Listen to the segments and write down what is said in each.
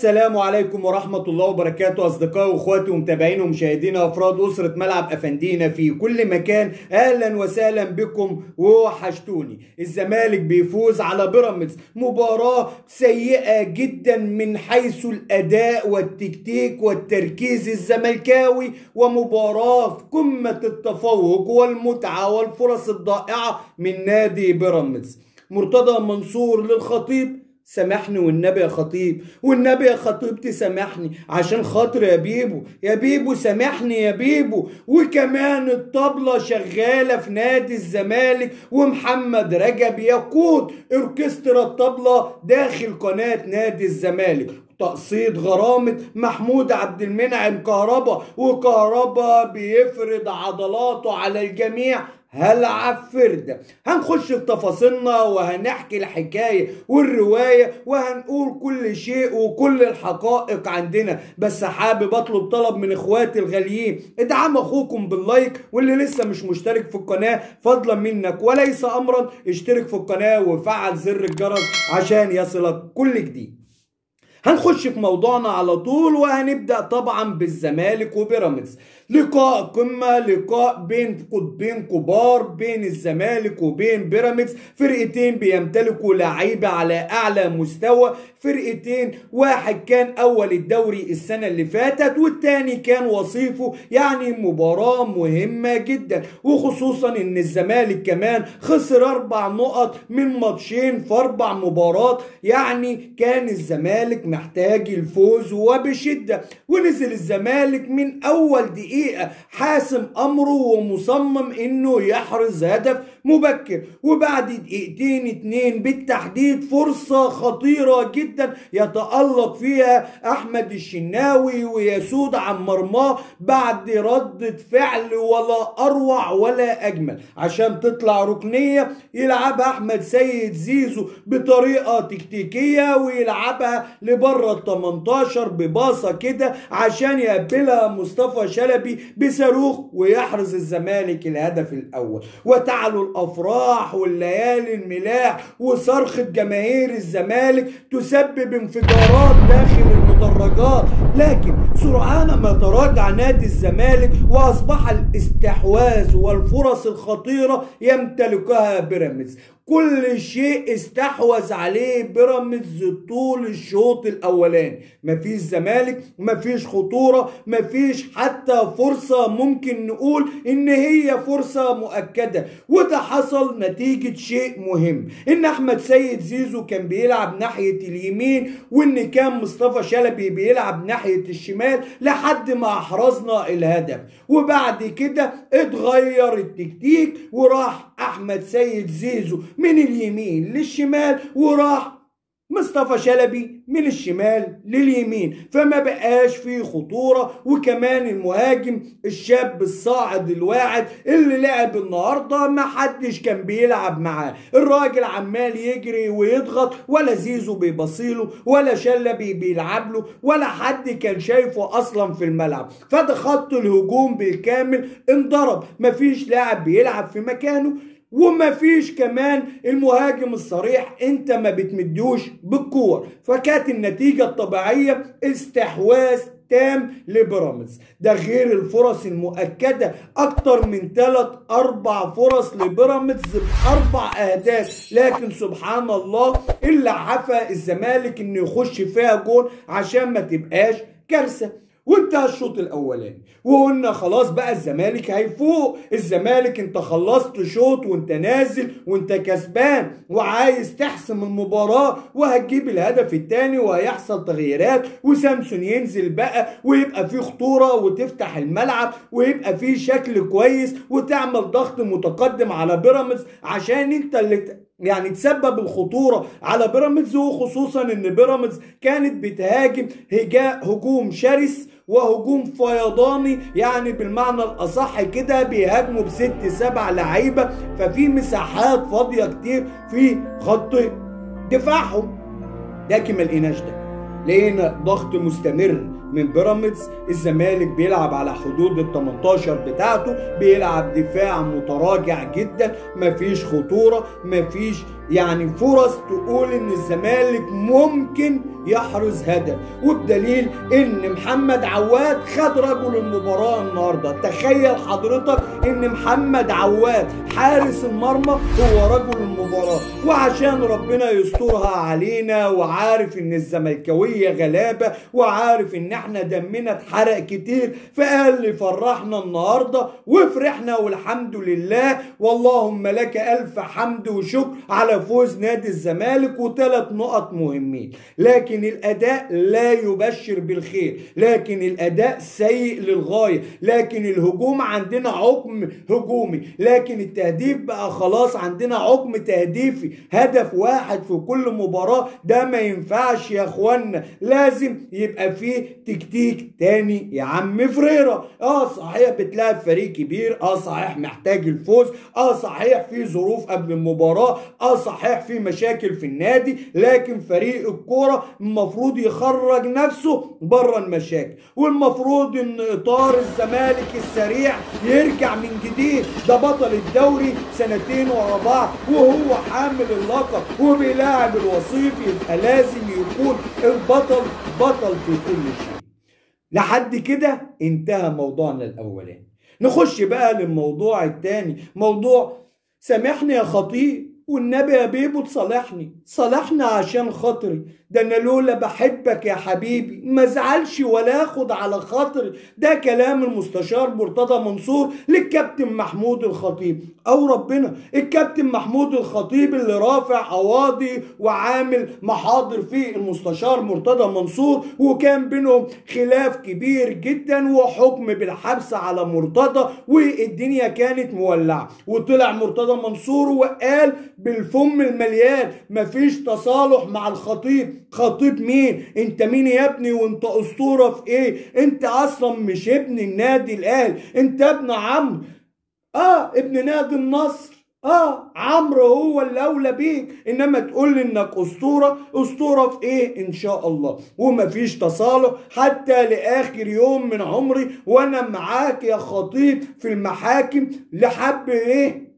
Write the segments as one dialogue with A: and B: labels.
A: السلام عليكم ورحمة الله وبركاته أصدقائي وأخواتي ومتابعين ومشاهدين أفراد أسرة ملعب أفندينا في كل مكان أهلا وسهلا بكم ووحشتوني الزمالك بيفوز على بيراميدز مباراة سيئة جدا من حيث الأداء والتكتيك والتركيز الزملكاوي ومباراة في قمة التفوق والمتعة والفرص الضائعة من نادي بيراميدز مرتضى منصور للخطيب سامحني والنبي يا خطيب والنبي يا خطيب تسامحني عشان خاطر يا بيبو يا بيبو سامحني يا بيبو وكمان الطبلة شغالة في نادي الزمالك ومحمد رجب يقود اوركسترا الطبلة داخل قناة نادي الزمالك تقسيط غرامة محمود عبد المنعم كهربا وكهربا بيفرض عضلاته على الجميع هلعب فردة هنخش في تفاصيلنا وهنحكي الحكاية والرواية وهنقول كل شيء وكل الحقائق عندنا بس حابب اطلب طلب من اخواتي الغاليين ادعم اخوكم باللايك واللي لسه مش مشترك في القناة فضلا منك وليس امرا اشترك في القناة وفعل زر الجرس عشان يصلك كل جديد هنخش في موضوعنا على طول وهنبدأ طبعا بالزمالك وبيراميدز لقاء قمة لقاء بين قطبين كبار بين الزمالك وبين بيراميدز فرقتين بيمتلكوا لعيبة على أعلى مستوى فرقتين واحد كان أول الدوري السنة اللي فاتت والتاني كان وصيفه يعني مباراة مهمة جدا وخصوصا إن الزمالك كمان خسر أربع نقط من ماتشين في أربع مبارات يعني كان الزمالك محتاج الفوز وبشدة ونزل الزمالك من أول دقيقة حاسم أمره ومصمم إنه يحرز هدف مبكر وبعد دقيقتين اتنين بالتحديد فرصة خطيرة جدا يتألق فيها أحمد الشناوي ويسود عن مرماه بعد ردة فعل ولا أروع ولا أجمل عشان تطلع ركنية يلعبها أحمد سيد زيزو بطريقة تكتيكية ويلعبها لبره ال 18 بباصة كده عشان يقبلها مصطفى شلبي بصاروخ ويحرز الزمالك الهدف الأول وتعلو الافراح والليالي الملاح وصرخه جماهير الزمالك تسبب انفجارات داخل المدرجات لكن سرعان ما تراجع نادي الزمالك واصبح الاستحواذ والفرص الخطيره يمتلكها بيراميدز كل شيء استحوذ عليه بيراميدز طول الشوط الاولاني مفيش زمالك مفيش خطوره مفيش حتى فرصه ممكن نقول ان هي فرصه مؤكده وده حصل نتيجه شيء مهم ان احمد سيد زيزو كان بيلعب ناحيه اليمين وان كان مصطفى شلبي بيلعب ناحيه الشمال لحد ما احرزنا الهدف وبعد كده اتغير التكتيك وراح احمد سيد زيزو من اليمين للشمال وراح مصطفى شلبي من الشمال لليمين فما بقاش فيه خطورة وكمان المهاجم الشاب الصاعد الواعد اللي لعب النهاردة ما حدش كان بيلعب معاه الراجل عمال يجري ويضغط ولا زيزو بيبصيله ولا شلبي بيلعب له ولا حد كان شايفه اصلا في الملعب فده خط الهجوم بالكامل انضرب مفيش لاعب بيلعب في مكانه ومفيش كمان المهاجم الصريح انت ما بتمدوش بالكور فكانت النتيجة الطبيعية استحواذ تام لبيراميدز ده غير الفرص المؤكدة أكتر من ثلاث أربع فرص لبيراميدز بأربع أهداف لكن سبحان الله إلا عفى الزمالك إنه يخش فيها جول عشان ما تبقاش كارثة وانتهى الشوط الاولاني وقلنا خلاص بقى الزمالك هيفوق الزمالك انت خلصت شوط وانت نازل وانت كسبان وعايز تحسم المباراة وهتجيب الهدف الثاني وهيحصل تغييرات وسامسون ينزل بقى ويبقى فيه خطورة وتفتح الملعب ويبقى فيه شكل كويس وتعمل ضغط متقدم على بيراميدز عشان انت اللي يعني تسبب الخطوره على بيراميدز وخصوصا ان بيراميدز كانت بتهاجم هجاء هجوم شرس وهجوم فيضاني يعني بالمعنى الاصح كده بيهاجموا بست سبع لعيبه ففي مساحات فاضيه كتير في خط دفاعهم لكن ما لقيناش ده لقينا ضغط مستمر من بيراميدز الزمالك بيلعب على حدود ال 18 بتاعته بيلعب دفاع متراجع جدا مفيش خطوره مفيش يعني فرص تقول ان الزمالك ممكن يحرز هدف وبدليل ان محمد عواد خد رجل المباراة النهاردة تخيل حضرتك ان محمد عواد حارس المرمى هو رجل المباراة وعشان ربنا يسترها علينا وعارف ان الزملكاوية غلابة وعارف ان احنا دمنا اتحرق كتير فقال لي فرحنا النهاردة وفرحنا والحمد لله واللهم لك الف حمد وشكر على فوز نادي الزمالك وثلاث نقط مهمين لكن لكن الاداء لا يبشر بالخير لكن الاداء سيء للغايه لكن الهجوم عندنا عقم هجومي لكن التهديف بقى خلاص عندنا عقم تهديفي هدف واحد في كل مباراه ده ما ينفعش يا اخوانا لازم يبقى فيه تكتيك تاني يا عم فريرة اه صحيح بتلعب فريق كبير اه صحيح محتاج الفوز اه صحيح في ظروف قبل المباراه اه صحيح في مشاكل في النادي لكن فريق الكوره المفروض يخرج نفسه بره المشاكل والمفروض ان اطار الزمالك السريع يرجع من جديد ده بطل الدوري سنتين ورا بعض وهو حامل اللقب وبيلاعب الوصيف يبقى لازم يكون البطل بطل في كل شيء لحد كده انتهى موضوعنا الاولاني نخش بقى للموضوع الثاني موضوع سامحني يا خطيب والنبي يا بيبو تصالحني صالحنا عشان خاطري ده انا لولا بحبك يا حبيبي ما ازعلش ولا اخد على خاطري ده كلام المستشار مرتضى منصور للكابتن محمود الخطيب او ربنا الكابتن محمود الخطيب اللي رافع قواضي وعامل محاضر في المستشار مرتضى منصور وكان بينهم خلاف كبير جدا وحكم بالحبس على مرتضى والدنيا كانت مولعه وطلع مرتضى منصور وقال بالفم المليان مفيش تصالح مع الخطيب خطيب مين انت مين يا ابني وانت اسطوره في ايه انت اصلا مش ابن النادي الاهلي انت ابن عمرو اه ابن نادي النصر اه عمرو هو اللي اولى بيك انما تقول لي انك اسطوره اسطوره في ايه ان شاء الله ومفيش تصالح حتى لاخر يوم من عمري وانا معاك يا خطيب في المحاكم لحب ايه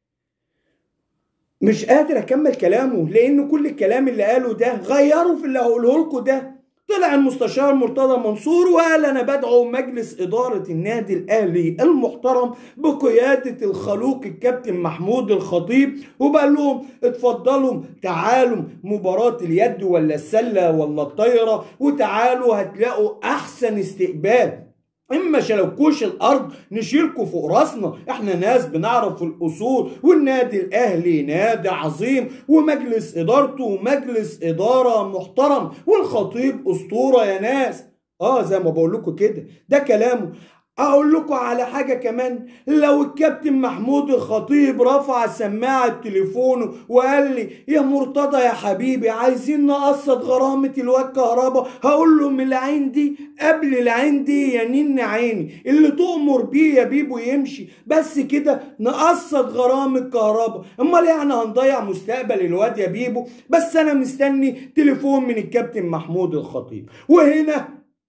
A: مش قادر اكمل كلامه لان كل الكلام اللي قاله ده غيره في اللي هقوله لكم ده طلع المستشار مرتضى منصور وقال انا بدعو مجلس اداره النادي الاهلي المحترم بقياده الخلوق الكابتن محمود الخطيب وبقال لهم اتفضلوا تعالوا مباراه اليد ولا السله ولا الطايره وتعالوا هتلاقوا احسن استقبال اما شلوكوش الارض نشيلكوا فوق راسنا احنا ناس بنعرف الاصول والنادي الاهلي نادي عظيم ومجلس ادارته مجلس اداره محترم والخطيب اسطوره يا ناس اه زي ما بقول لكم كده ده كلامه اقول لكم على حاجه كمان لو الكابتن محمود الخطيب رفع سماعه تليفونه وقال لي يا مرتضى يا حبيبي عايزين نقسط غرامه الواد كهربا هقول له من العين دي قبل العين دي يا نين عيني اللي تؤمر بيه يا بيبو يمشي بس كده نقسط غرامه كهربا امال يعني هنضيع مستقبل الواد يا بيبو بس انا مستني تليفون من الكابتن محمود الخطيب وهنا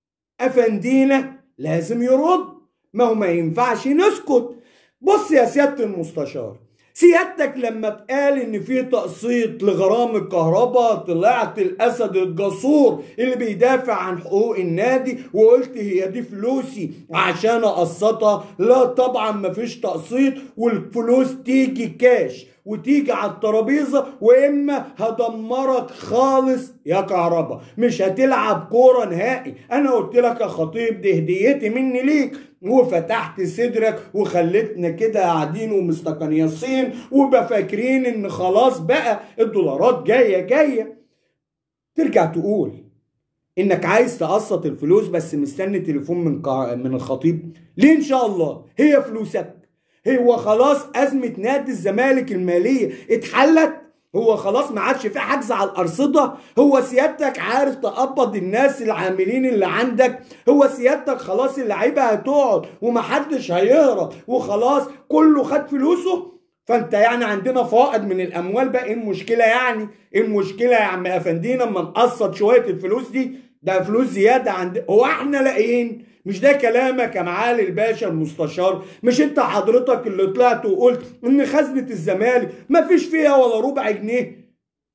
A: افندينا لازم يرد ما هو ما ينفعش نسكت بص يا سيادة المستشار سيادتك لما اتقال ان في تقسيط لغرام الكهرباء طلعت الاسد الجسور اللي بيدافع عن حقوق النادي وقلت هي دي فلوسي عشان اقسطها لا طبعا مفيش تقسيط والفلوس تيجي كاش وتيجي على الترابيزه واما هدمرك خالص يا كهربا مش هتلعب كوره نهائي انا قلت لك يا خطيب دي هديتي مني ليك وفتحت صدرك وخلتنا كده قاعدين ومستقنيصين وبفاكرين ان خلاص بقى الدولارات جايه جايه ترجع تقول انك عايز تقسط الفلوس بس مستني تليفون من قا... من الخطيب ليه ان شاء الله هي فلوسك هو خلاص ازمه نادي الزمالك الماليه اتحلت هو خلاص ما عادش في حجز على الارصده هو سيادتك عارف تقبض الناس العاملين اللي عندك هو سيادتك خلاص اللعيبه هتقعد ومحدش هيهرب وخلاص كله خد فلوسه فانت يعني عندنا فائض من الاموال بقى ايه المشكله يعني ايه المشكله يا عم افندينا اما نقسط شويه الفلوس دي ده فلوس زياده عند هو احنا لاقيين مش ده كلامك يا معالي الباشا المستشار مش انت حضرتك اللي طلعت وقلت ان خزنة الزمالك ما فيش فيها ولا ربع جنيه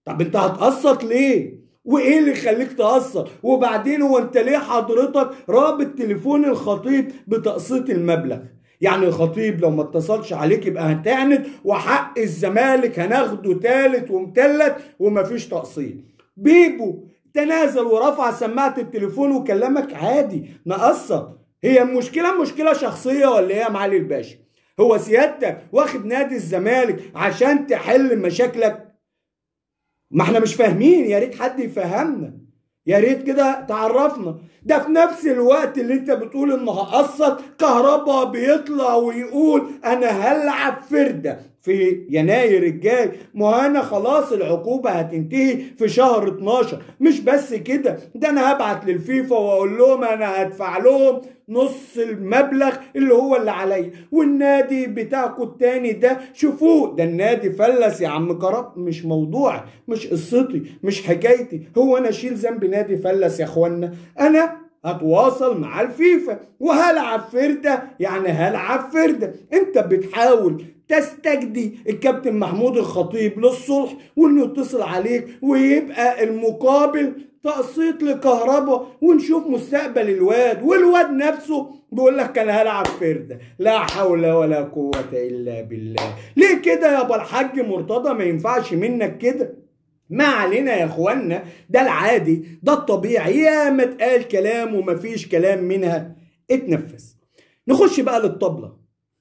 A: طب انت هتقسط ليه وايه اللي يخليك تقسط وبعدين هو انت ليه حضرتك رابط تليفون الخطيب بتقسيط المبلغ يعني الخطيب لو ما اتصلش عليك يبقى هتعند وحق الزمالك هناخده تالت ومتلت ومفيش تقسيط بيبو تنازل ورفع سماعة التليفون وكلمك عادي نقسط هي المشكلة مشكلة شخصية ولا ايه يا معالي الباشا هو سيادتك واخد نادي الزمالك عشان تحل مشاكلك ما احنا مش فاهمين يا ريت حد يفهمنا يا ريت كده تعرفنا ده في نفس الوقت اللي انت بتقول انه هقسط كهربا بيطلع ويقول انا هلعب فرده في يناير الجاي ما انا خلاص العقوبه هتنتهي في شهر 12 مش بس كده ده انا هبعت للفيفا واقول لهم انا هدفع لهم نص المبلغ اللي هو اللي عليا والنادي بتاعكم التاني ده شوفوه ده النادي فلس يا عم كرم مش موضوعي مش قصتي مش حكايتي هو انا اشيل ذنب نادي فلس يا اخوانا انا هتواصل مع الفيفا وهلعب فردة يعني هلعب فردة انت بتحاول تستجدي الكابتن محمود الخطيب للصلح وانه يتصل عليك ويبقى المقابل تقسيط لكهرباء ونشوف مستقبل الواد والواد نفسه بيقول لك انا هلعب فرده لا حول ولا قوه الا بالله ليه كده يا الحاج مرتضى ما ينفعش منك كده ما علينا يا اخوانا ده العادي ده الطبيعي يا ما اتقال كلام ومفيش كلام منها اتنفذ نخش بقى للطبله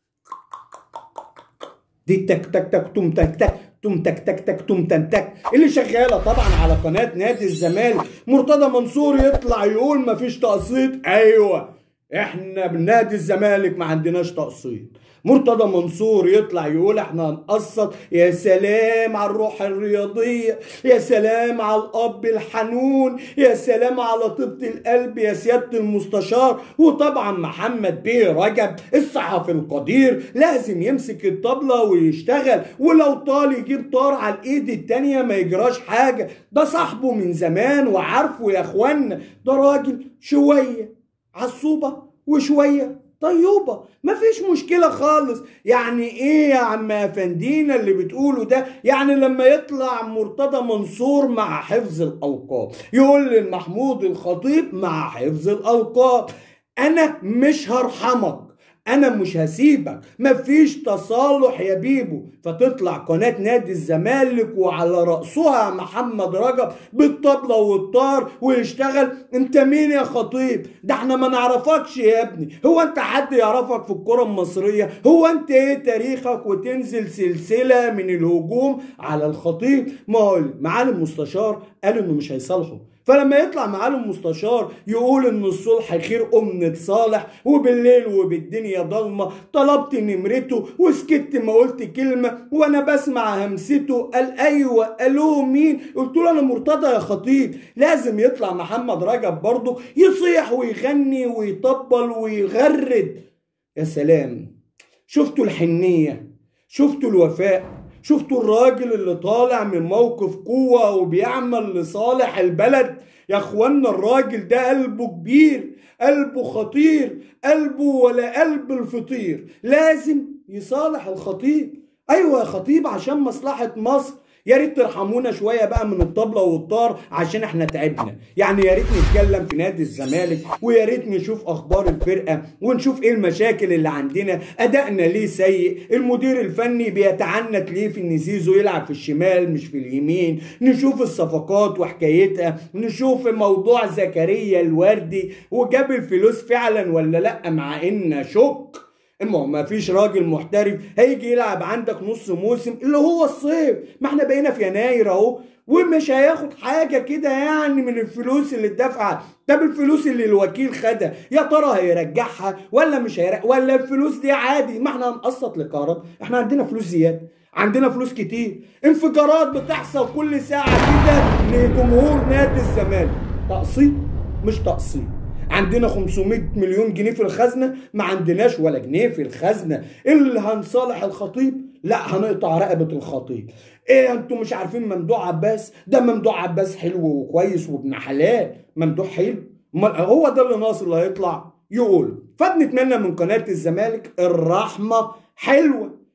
A: دي تك تك تك توم تك تك توم تك تك تك توم تك تك اللي شغاله طبعا على قناه نادي الزمالك مرتضى منصور يطلع يقول مفيش تقسيط ايوه احنا بنادي الزمالك ما عندناش تقسيط مرتضى منصور يطلع يقول احنا هنقسط يا سلام على الروح الرياضية يا سلام على الأب الحنون يا سلام على طيبة القلب يا سيادة المستشار وطبعا محمد بيه رجب الصحفي القدير لازم يمسك الطبلة ويشتغل ولو طال يجيب طار على الإيد التانية ما يجراش حاجة ده صاحبه من زمان وعارفه يا اخوانا ده راجل شوية عصوبة وشوية طيوبة مفيش مشكلة خالص يعني ايه يا عم افندينا اللي بتقوله ده يعني لما يطلع مرتضى منصور مع حفظ الألقاب يقول للمحمود الخطيب مع حفظ الألقاب انا مش هرحمك انا مش هسيبك مفيش تصالح يا بيبو فتطلع قناة نادي الزمالك وعلى رأسها محمد رجب بالطبلة والطار ويشتغل انت مين يا خطيب ده احنا ما نعرفكش يا ابني هو انت حد يعرفك في الكرة المصرية هو انت ايه تاريخك وتنزل سلسلة من الهجوم على الخطيب ما هو معالي المستشار قال انه مش هيصالحه فلما يطلع معالي المستشار يقول ان الصلح خير امنة صالح وبالليل وبالدنيا ضلمة طلبت نمرته وسكت ما قلت كلمة وانا بسمع همسته قال ايوه قالوا مين قلت له انا مرتضى يا خطيب لازم يطلع محمد رجب برضه يصيح ويغني ويطبل ويغرد يا سلام شفتوا الحنية شفتوا الوفاء شفتوا الراجل اللي طالع من موقف قوة وبيعمل لصالح البلد يا اخوانا الراجل ده قلبه كبير قلبه خطير قلبه ولا قلب الفطير لازم يصالح الخطيب ايوه يا خطيب عشان مصلحة مصر يا ريت ترحمونا شويه بقى من الطبله والطار عشان احنا تعبنا يعني يا ريت نتكلم في نادي الزمالك ويا ريت نشوف اخبار الفرقه ونشوف ايه المشاكل اللي عندنا ادائنا ليه سيء المدير الفني بيتعنت ليه في ان زيزو يلعب في الشمال مش في اليمين نشوف الصفقات وحكايتها نشوف موضوع زكريا الوردي وجاب الفلوس فعلا ولا لا مع ان شك اما ما فيش راجل محترف هيجي يلعب عندك نص موسم اللي هو الصيف ما احنا بقينا في يناير اهو ومش هياخد حاجة كده يعني من الفلوس اللي اتدفعت طب الفلوس اللي الوكيل خدها يا ترى هيرجعها ولا مش هيرجع ولا الفلوس دي عادي ما احنا هنقسط لكهرباء احنا عندنا فلوس زيادة عندنا فلوس كتير انفجارات بتحصل كل ساعة كده لجمهور نادي الزمالك تقسيط مش تقسيط عندنا 500 مليون جنيه في الخزنة ما عندناش ولا جنيه في الخزنة اللي هنصالح الخطيب لا هنقطع رقبة الخطيب ايه انتوا مش عارفين ممدوح عباس ده ممدوح عباس حلو وكويس وابن حلال ممدوح حلو هو ده اللي ناقص اللي هيطلع يقول فبنتمنى من قناة الزمالك الرحمة حلوة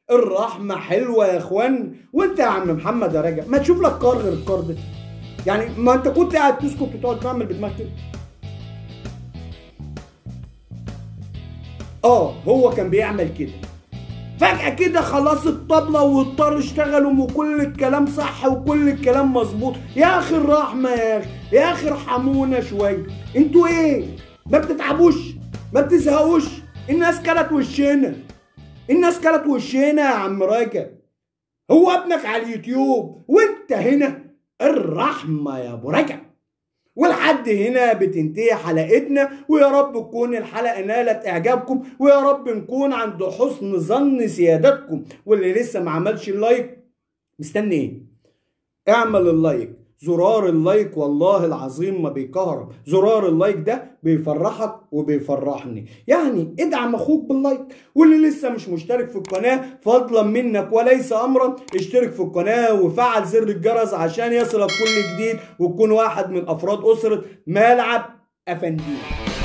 A: الرحمه حلوه يا اخوان وانت يا عم محمد يا راجع ما تشوف لك كار غير الكار ده يعني ما انت كنت قاعد تسكت وتقعد تعمل بدماغك كده اه هو كان بيعمل كده فجأة كده خلاص الطبلة والطار اشتغلوا وكل الكلام صح وكل الكلام مظبوط يا اخي الرحمة يا اخي يا اخي ارحمونا شوية انتوا ايه ما بتتعبوش ما بتزهقوش الناس كلت وشنا الناس كلت وشنا يا عم راجع هو ابنك على اليوتيوب وانت هنا الرحمة يا ابو رجع ولحد هنا بتنتهي حلقتنا ويا رب تكون الحلقة نالت إعجابكم ويا رب نكون عند حسن ظن سيادتكم واللي لسه ما عملش اللايك مستني ايه؟ اعمل اللايك زرار اللايك والله العظيم ما بيكهرب زرار اللايك ده بيفرحك وبيفرحني يعني ادعم اخوك باللايك واللي لسه مش مشترك في القناة فضلا منك وليس امرا اشترك في القناة وفعل زر الجرس عشان يصلك كل جديد وتكون واحد من افراد اسرة ملعب افندينا